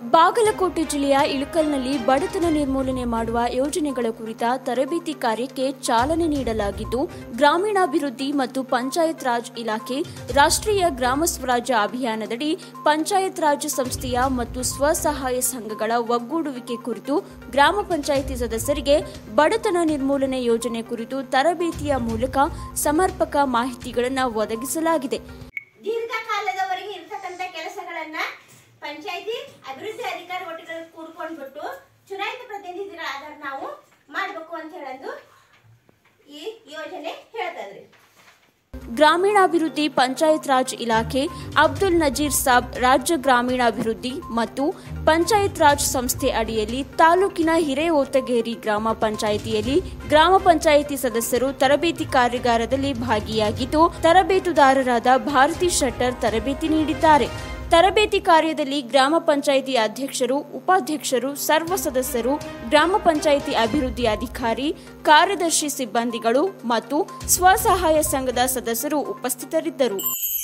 ಬಾಗಲಕೋಟೆ ಜಿಲ್ಲೆಯ ಇಳಕಲ್ನಲ್ಲಿ ಬಡತನ ನಿರ್ಮೂಲನೆ ಮಾಡುವ ಯೋಜನೆಗಳ ಕುರಿತ ತರಬೇತಿ ಕಾರ್ಯಕ್ಕೆ ಚಾಲನೆ ನೀಡಲಾಗಿದ್ದು ಗ್ರಾಮೀಣಾಭಿವೃದ್ಧಿ ಮತ್ತು ಪಂಚಾಯತ್ ರಾಜ್ ಇಲಾಖೆ ರಾಷ್ಟ್ರೀಯ ಗ್ರಾಮ ಸ್ವರಾಜ್ಯ ಅಭಿಯಾನದಡಿ ಪಂಚಾಯತ್ ರಾಜ್ ಸಂಸ್ಥೆಯ ಮತ್ತು ಸ್ವಸಹಾಯ ಸಂಘಗಳ ಒಗ್ಗೂಡುವಿಕೆ ಕುರಿತು ಗ್ರಾಮ ಪಂಚಾಯಿತಿ ಸದಸ್ಯರಿಗೆ ಬಡತನ ನಿರ್ಮೂಲನೆ ಯೋಜನೆ ಕುರಿತು ತರಬೇತಿಯ ಮೂಲಕ ಸಮರ್ಪಕ ಮಾಹಿತಿಗಳನ್ನು ಒದಗಿಸಲಾಗಿದೆ ದೀರ್ಘಕಾಲದವರೆಗೆ ಇರ್ತಕ್ಕಂಥ ಕೆಲಸಗಳನ್ನ ಪಂಚಾಯತಿ ಅಭಿವೃದ್ಧಿ ಅಧಿಕಾರಿ ಒಟ್ಟಿಗೆ ಕೂಡ್ಕೊಂಡ್ಬಿಟ್ಟು ಚುನಾಯಿತ ಪ್ರತಿನಿಧಿಗಳಾದ ನಾವು ಮಾಡ್ಬೇಕು ಅಂತ ಹೇಳೋದು ಈ ಯೋಜನೆ ಹೇಳ್ತದ್ರಿ ಗ್ರಾಮೀಣಾಭಿವೃದ್ಧಿ ಪಂಚಾಯತ್ ರಾಜ್ ಇಲಾಖೆ ಅಬ್ದುಲ್ ನಜೀರ್ ಸಾಬ್ ರಾಜ್ಯ ಗ್ರಾಮೀಣಾಭಿವೃದ್ಧಿ ಮತ್ತು ಪಂಚಾಯತ್ ರಾಜ್ ಸಂಸ್ಥೆ ಅಡಿಯಲ್ಲಿ ತಾಲೂಕಿನ ಹಿರೇಓತಗೇರಿ ಗ್ರಾಮ ಪಂಚಾಯಿತಿಯಲ್ಲಿ ಗ್ರಾಮ ಪಂಚಾಯಿತಿ ಸದಸ್ಯರು ತರಬೇತಿ ಕಾರ್ಯಾಗಾರದಲ್ಲಿ ಭಾಗಿಯಾಗಿದ್ದು ತರಬೇತುದಾರರಾದ ಭಾರತಿ ಶೆಟ್ಟರ್ ತರಬೇತಿ ನೀಡಿದ್ದಾರೆ ತರಬೇತಿ ಕಾರ್ಯದಲ್ಲಿ ಗ್ರಾಮ ಪಂಚಾಯಿತಿ ಅಧ್ಯಕ್ಷರು ಉಪಾಧ್ಯಕ್ಷರು ಸರ್ವ ಸದಸ್ಯರು ಗ್ರಾಮ ಪಂಚಾಯಿತಿ ಅಭಿವೃದ್ಧಿ ಅಧಿಕಾರಿ ಕಾರ್ಯದರ್ಶಿ ಸಿಬ್ಬಂದಿಗಳು ಮತ್ತು ಸ್ವಸಹಾಯ ಸಂಘದ ಸದಸ್ಯರು ಉಪಸ್ಥಿತರಿದ್ದರು